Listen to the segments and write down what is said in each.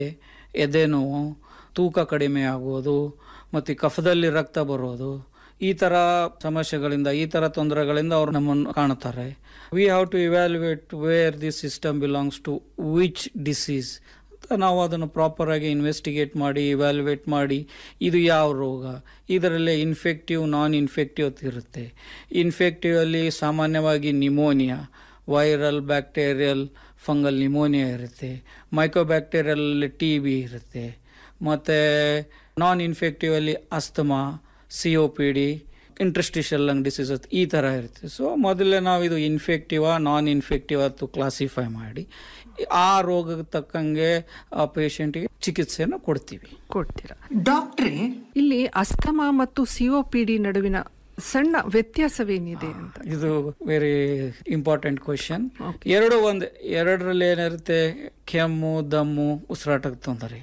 ಎದೆ ನೋವು ತೂಕ ಕಡಿಮೆ ಆಗುವುದು ಮತ್ತು ಕಫದಲ್ಲಿ ರಕ್ತ ಬರೋದು ಈ ಥರ ಸಮಸ್ಯೆಗಳಿಂದ ಈ ಥರ ತೊಂದರೆಗಳಿಂದ ಅವರು ನಮ್ಮನ್ನು ಕಾಣುತ್ತಾರೆ we have to evaluate where this system belongs to which disease ಅಂತ ನಾವು ಅದನ್ನು ಪ್ರಾಪರಾಗಿ ಇನ್ವೆಸ್ಟಿಗೇಟ್ ಮಾಡಿ ಇವ್ಯಾಲ್ಯುಯೇಟ್ ಮಾಡಿ ಇದು ಯಾವ ರೋಗ ಇದರಲ್ಲೇ ಇನ್ಫೆಕ್ಟಿವ್ ನಾನ್ ಇನ್ಫೆಕ್ಟಿವ್ ಅಂತ ಇರುತ್ತೆ ಇನ್ಫೆಕ್ಟಿವ್ ಅಲ್ಲಿ ಸಾಮಾನ್ಯವಾಗಿ pneumonia viral bacterial fungal pneumonia ಇರುತ್ತೆ ಮೈಕ್ರೋಬ್ಯಾಕ್ಟೀರಿಯಲ್ ಟಿ ಬಿ ಇರುತ್ತೆ ಮತ್ತು ನಾನ್ ಇನ್ಫೆಕ್ಟಿವ್ ಅಲ್ಲಿ asthma C O P D interstitial lung diseases ಈ ಥರ ಇರುತ್ತೆ ಸೊ ಮೊದಲೇ ನಾವು ಇದು ಇನ್ಫೆಕ್ಟಿವಾ ನಾನ್ ಇನ್ಫೆಕ್ಟಿವ್ ಅಂತ ಕ್ಲಾಸಿಫೈ ಮಾಡಿ ಆ ರೋಗಕ್ಕೆ ತಕ್ಕಂಗೆ ಆ ಪೇಷಂಟ್ಗೆ ಚಿಕಿತ್ಸೆಯನ್ನು ಕೊಡ್ತೀವಿ ಕೊಡ್ತೀರಾ ಡಾಕ್ಟ್ರೇ ಇಲ್ಲಿ ಅಸ್ತಮಾ ಮತ್ತು ಸಿಒಪಿಡಿ ನಡುವಿನ ಸಣ್ಣ ವ್ಯತ್ಯಾಸವೇನಿದೆ ಅಂತ ಇದು ವೆರಿ ಇಂಪಾರ್ಟೆಂಟ್ ಕ್ವಶನ್ ಎರಡು ಒಂದು ಎರಡರಲ್ಲಿ ಏನಿರುತ್ತೆ ಕೆಮ್ಮು ದಮ್ಮು ಉಸಿರಾಟಕ್ಕೆ ತೊಂದರೆ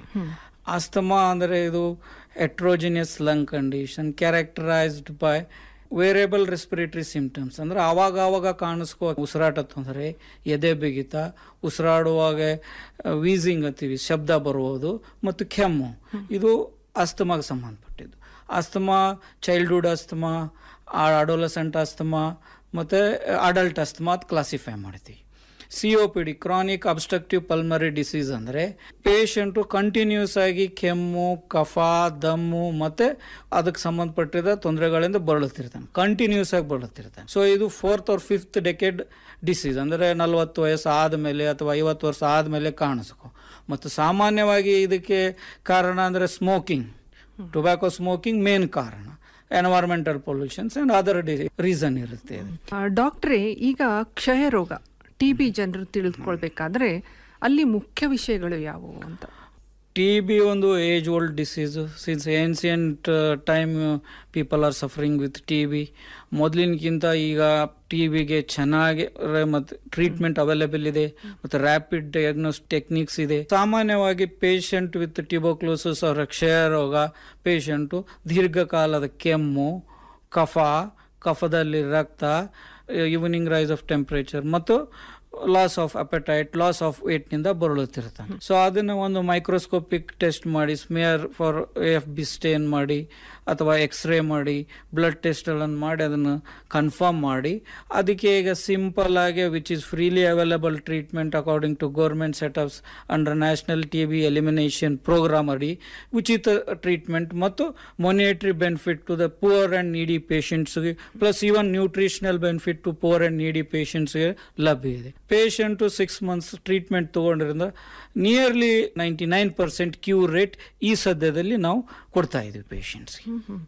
ಆಸ್ತಮಾ ಅಂದರೆ ಇದು heterogeneous lung condition characterised by variable respiratory symptoms ಅಂದ್ರೆ ಆವಾಗ ಆವಾಗ ಕಾಣಿಸ್ಕೋ ಉಸಿರಾಟ ತೊಂದರೆ ಎದೆ ಬಿಗಿತ ಉಸಿರಾಡುವಾಗ ವೀಸಿಂಗ್ ಅಂತೀವಿ ಶಬ್ದ ಬರುವುದು ಮತ್ತು ಕೆಮ್ಮು ಇದು ಅಸ್ತಮಾಗೆ ಸಂಬಂಧಪಟ್ಟಿದ್ದು asthma childhood asthma adolescent asthma ಮತ್ತು ಅಡಲ್ಟ್ ಅಸ್ತಮಾ ಅಂತ ಕ್ಲಾಸಿಫೈ ಮಾಡ್ತೀವಿ C O P D chronic obstructive pulmonary disease ಅಂದರೆ ಪೇಷಂಟು ಕಂಟಿನ್ಯೂಸ್ ಆಗಿ ಕೆಮ್ಮು ಕಫ ದಮ್ಮು ಮತ್ತು ಅದಕ್ಕೆ ಸಂಬಂಧಪಟ್ಟಿದ ತೊಂದರೆಗಳಿಂದ ಬಳಲುತ್ತಿರ್ತಾನೆ ಕಂಟಿನ್ಯೂಸ್ ಆಗಿ ಬಳಲುತ್ತಿರ್ತಾನೆ ಸೊ ಇದು ಫೋರ್ತ್ ಅವ್ರ ಫಿಫ್ತ್ ಡೆಕೆಡ್ ಡಿಸೀಸ್ ಅಂದರೆ ನಲವತ್ತು ವಯಸ್ಸು ಆದಮೇಲೆ ಅಥವಾ ಐವತ್ತು ವರ್ಷ ಆದಮೇಲೆ ಕಾಣಿಸ್ಕೊ ಮತ್ತು ಸಾಮಾನ್ಯವಾಗಿ ಇದಕ್ಕೆ ಕಾರಣ ಅಂದರೆ ಸ್ಮೋಕಿಂಗ್ ಟೊಬ್ಯಾಕೊ ಸ್ಮೋಕಿಂಗ್ ಮೇನ್ ಕಾರಣ environmental pollutions and other reason ಇರುತ್ತೆ ಇದು. ಆ, ಡಾಕ್ಟ್ರೇ ಈಗ ಕ್ಷಯ ರೋಗ ಟಿ ಬಿ ಜನರು ತಿಳಿದುಕೊಳ್ಬೇಕಾದ್ರೆ ಅಲ್ಲಿ ಮುಖ್ಯ ವಿಷಯಗಳು ಯಾವುವು ಅಂತ ಟಿ ಬಿ ಒಂದು age old disease since ancient time people are suffering with T B ಮೊದಲಿನಕ್ಕಿಂತ ಈಗ ಟಿ ಬಿಗೆ ಚೆನ್ನಾಗಿ ಮತ್ತು ಟ್ರೀಟ್ಮೆಂಟ್ ಅವೈಲೇಬಲ್ ಇದೆ ಮತ್ತು ರ್ಯಾಪಿಡ್ ಡಯಾಗ್ನೋಸ್ ಟೆಕ್ನಿಕ್ಸ್ ಇದೆ ಸಾಮಾನ್ಯವಾಗಿ ಪೇಷಂಟ್ ವಿತ್ ಟಿಬೋಕ್ಲೋಸಿಸ್ ಅವರ ಕ್ಷಯ ರೋಗ ಪೇಷಂಟು ದೀರ್ಘಕಾಲದ ಕೆಮ್ಮು ಕಫ ಕಫದಲ್ಲಿ ರಕ್ತ ಈವ್ನಿಂಗ್ ರೈಸ್ ಆಫ್ ಟೆಂಪ್ರೇಚರ್ ಮತ್ತು loss of appetite loss of ವೇಟ್ನಿಂದ ಬರಳುತ್ತಿರ್ತಾನೆ ಸೊ ಅದನ್ನು ಒಂದು ಮೈಕ್ರೋಸ್ಕೋಪಿಕ್ ಟೆಸ್ಟ್ ಮಾಡಿ smear for F B stain ಮಾಡಿ ಅಥವಾ ಎಕ್ಸ್ರೇ ಮಾಡಿ ಬ್ಲಡ್ ಟೆಸ್ಟ್ಗಳನ್ನು ಮಾಡಿ ಅದನ್ನು ಕನ್ಫರ್ಮ್ ಮಾಡಿ ಅದಕ್ಕೆ ಈಗ ಸಿಂಪಲ್ ಆಗಿ which is freely available treatment according to government setups under national T B elimination programme ಅಡಿ ಉಚಿತ ಟ್ರೀಟ್ಮೆಂಟ್ ಮತ್ತು monetary benefit to the poor and needy ಪೇಷಂಟ್ಸ್ಗೆ plus even nutritional benefit to poor and needy ಪೇಷಂಟ್ಸ್ಗೆ ಲಭ್ಯ ಇದೆ patient six months treatment ತೊಗೊಂಡ್ರಿಂದ nearly ninety nine percent cure rate ಈ ಸದ್ಯದಲ್ಲಿ ನಾವು ಕೊಡ್ತಾ ಇದ್ದೀವಿ ಪೇಷಂಟ್ಸ್ಗೆ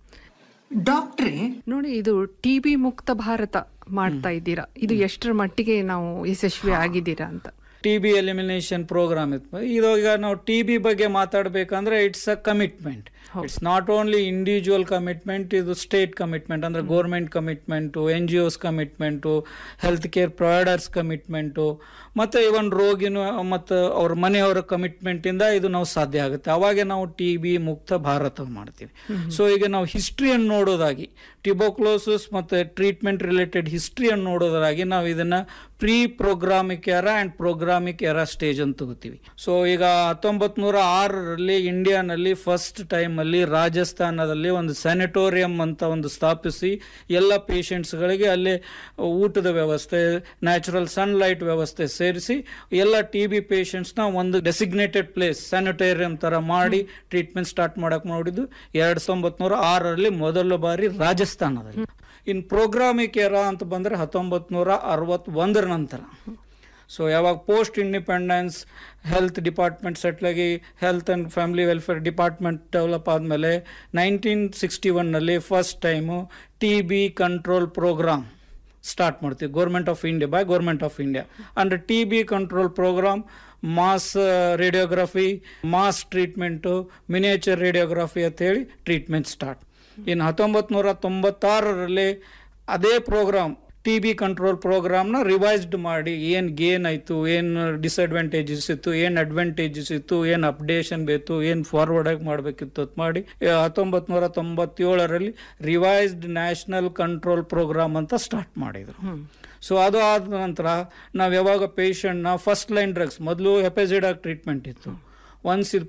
ಡಾಕ್ಟ್ರೇ ನೋಡಿ ಇದು ಟಿ ಬಿ ಮುಕ್ತ ಭಾರತ ಮಾಡ್ತಾ ಇದ್ದೀರಾ ಇದು ಎಷ್ಟರ ಮಟ್ಟಿಗೆ ನಾವು ಯಶಸ್ವಿ ಆಗಿದ್ದೀರಾ ಅಂತ ಟಿ ಬಿ ಎಲಿಮಿನೇಷನ್ ಪ್ರೋಗ್ರಾಮ್ ಇತ್ತು ಇದು ಈಗ ನಾವು ಟಿ ಬಿ ಬಗ್ಗೆ ಮಾತಾಡಬೇಕಂದ್ರೆ it's a commitment it's not only individual commitment ಇದು ಸ್ಟೇಟ್ ಕಮಿಟ್ಮೆಂಟ್ ಅಂದ್ರೆ government commitment N G Os commitment health care providers commitment ಮತ್ತು ಇವನ್ ರೋಗಿನ ಮತ್ತು ಅವ್ರ ಮನೆಯವರ ಕಮಿಟ್ಮೆಂಟಿಂದ ಇದು ನಾವು ಸಾಧ್ಯ ಆಗುತ್ತೆ ಅವಾಗೆ ನಾವು ಟಿ ಬಿ ಮುಕ್ತ ಭಾರತ ಮಾಡ್ತೀವಿ ಸೊ ಈಗ ನಾವು ಹಿಸ್ಟ್ರಿಯನ್ನು ನೋಡೋದಾಗಿ ಟಿಬೋಕ್ಲೋಸಿಸ್ ಮತ್ತು ಟ್ರೀಟ್ಮೆಂಟ್ ರಿಲೇಟೆಡ್ ಹಿಸ್ಟ್ರಿಯನ್ನು ನೋಡೋದಾಗಿ ನಾವು ಇದನ್ನು ಪ್ರೀ ಪ್ರೋಗ್ರಾಮಿಕ್ ಎರ ಆ್ಯಂಡ್ ಪ್ರೋಗ್ರಾಮಿಕ್ ಎರ ಸ್ಟೇಜ್ ಅಂತ ತಗೋತೀವಿ ಸೊ ಈಗ ಹತ್ತೊಂಬತ್ತು ನೂರ ಆರರಲ್ಲಿ ಇಂಡಿಯಾನಲ್ಲಿ ಫಸ್ಟ್ ಟೈಮಲ್ಲಿ ರಾಜಸ್ಥಾನದಲ್ಲಿ ಒಂದು ಸ್ಯಾನಿಟೋರಿಯಂ ಅಂತ ಒಂದು ಸ್ಥಾಪಿಸಿ ಎಲ್ಲ ಪೇಷಂಟ್ಸ್ಗಳಿಗೆ ಅಲ್ಲಿ ಊಟದ ವ್ಯವಸ್ಥೆ ನ್ಯಾಚುರಲ್ ಸನ್ಲೈಟ್ ವ್ಯವಸ್ಥೆ ಸೇರಿಸಿ ಎಲ್ಲ ಟಿ ಬಿ ಪೇಷಂಟ್ಸ್ನ ಒಂದು ಡೆಸಿಗ್ನೇಟೆಡ್ ಪ್ಲೇಸ್ ಸ್ಯಾನಿಟೋರಿಯಂ ಥರ ಮಾಡಿ ಟ್ರೀಟ್ಮೆಂಟ್ ಸ್ಟಾರ್ಟ್ ಮಾಡಕ್ಕೆ ನೋಡಿದ್ದು ಎರಡು ಸಾವಿರದ ನೂರ ಆರರಲ್ಲಿ ಮೊದಲ ಬಾರಿ ರಾಜಸ್ಥಾನದಲ್ಲಿ ಇನ್ ಪ್ರೋಗ್ರಾಮಿಕ್ ಎರ ಅಂತ ಬಂದರೆ ಹತ್ತೊಂಬತ್ತು ನೂರ ಅರವತ್ತೊಂದರ ನಂತರ ಸೊ ಯಾವಾಗ ಪೋಸ್ಟ್ ಇಂಡಿಪೆಂಡೆನ್ಸ್ ಹೆಲ್ತ್ ಡಿಪಾರ್ಟ್ಮೆಂಟ್ ಸೆಟ್ಲಾಗಿ health and family welfare department develop ಆದಮೇಲೆ ನೈನ್ಟೀನ್ ಸಿಕ್ಸ್ಟಿ ಒನ್ನಲ್ಲಿ first time T B control programme start ಮಾಡ್ತೀವಿ government of India by government of India ಅಂದರೆ T B control programme mass radiography mass treatment miniature radiography ಅಂತ ಹೇಳಿ treatment start ಇನ್ನು ಹತ್ತೊಂಬತ್ತು ನೂರ ತೊಂಬತ್ತಾರರಲ್ಲಿ ಅದೇ ಪ್ರೋಗ್ರಾಮ್ ಟಿ ಬಿ ಕಂಟ್ರೋಲ್ ಪ್ರೋಗ್ರಾಮ್ನ ರಿವೈಸ್ಡ್ ಮಾಡಿ ಏನು ಗೇನ್ ಆಯಿತು ಏನು ಡಿಸಡ್ವಾಂಟೇಜಸ್ ಇತ್ತು ಏನು ಅಡ್ವಾಂಟೇಜಸ್ ಇತ್ತು ಏನು ಅಪ್ಡೇಷನ್ ಬೇಕು ಏನು ಫಾರ್ವರ್ಡ್ ಆಗಿ ಮಾಡಬೇಕಿತ್ತು ಅಂತ ಮಾಡಿ ಹತ್ತೊಂಬತ್ತು ನೂರ ತೊಂಬತ್ತೇಳರಲ್ಲಿ ರಿವೈಸ್ಡ್ ನ್ಯಾಷನಲ್ ಕಂಟ್ರೋಲ್ ಪ್ರೋಗ್ರಾಮ್ ಅಂತ ಸ್ಟಾರ್ಟ್ ಮಾಡಿದರು ಸೊ ಅದು ಆದ ನಂತರ ನಾವು ಯಾವಾಗ ಪೇಷಂಟ್ನ ಫಸ್ಟ್ ಲೈನ್ ಡ್ರಗ್ಸ್ ಮೊದಲು ಹೆಪೆಸಿಡಾಗಿ ಟ್ರೀಟ್ಮೆಂಟ್ ಇತ್ತು ಒನ್ಸ್ ಇದು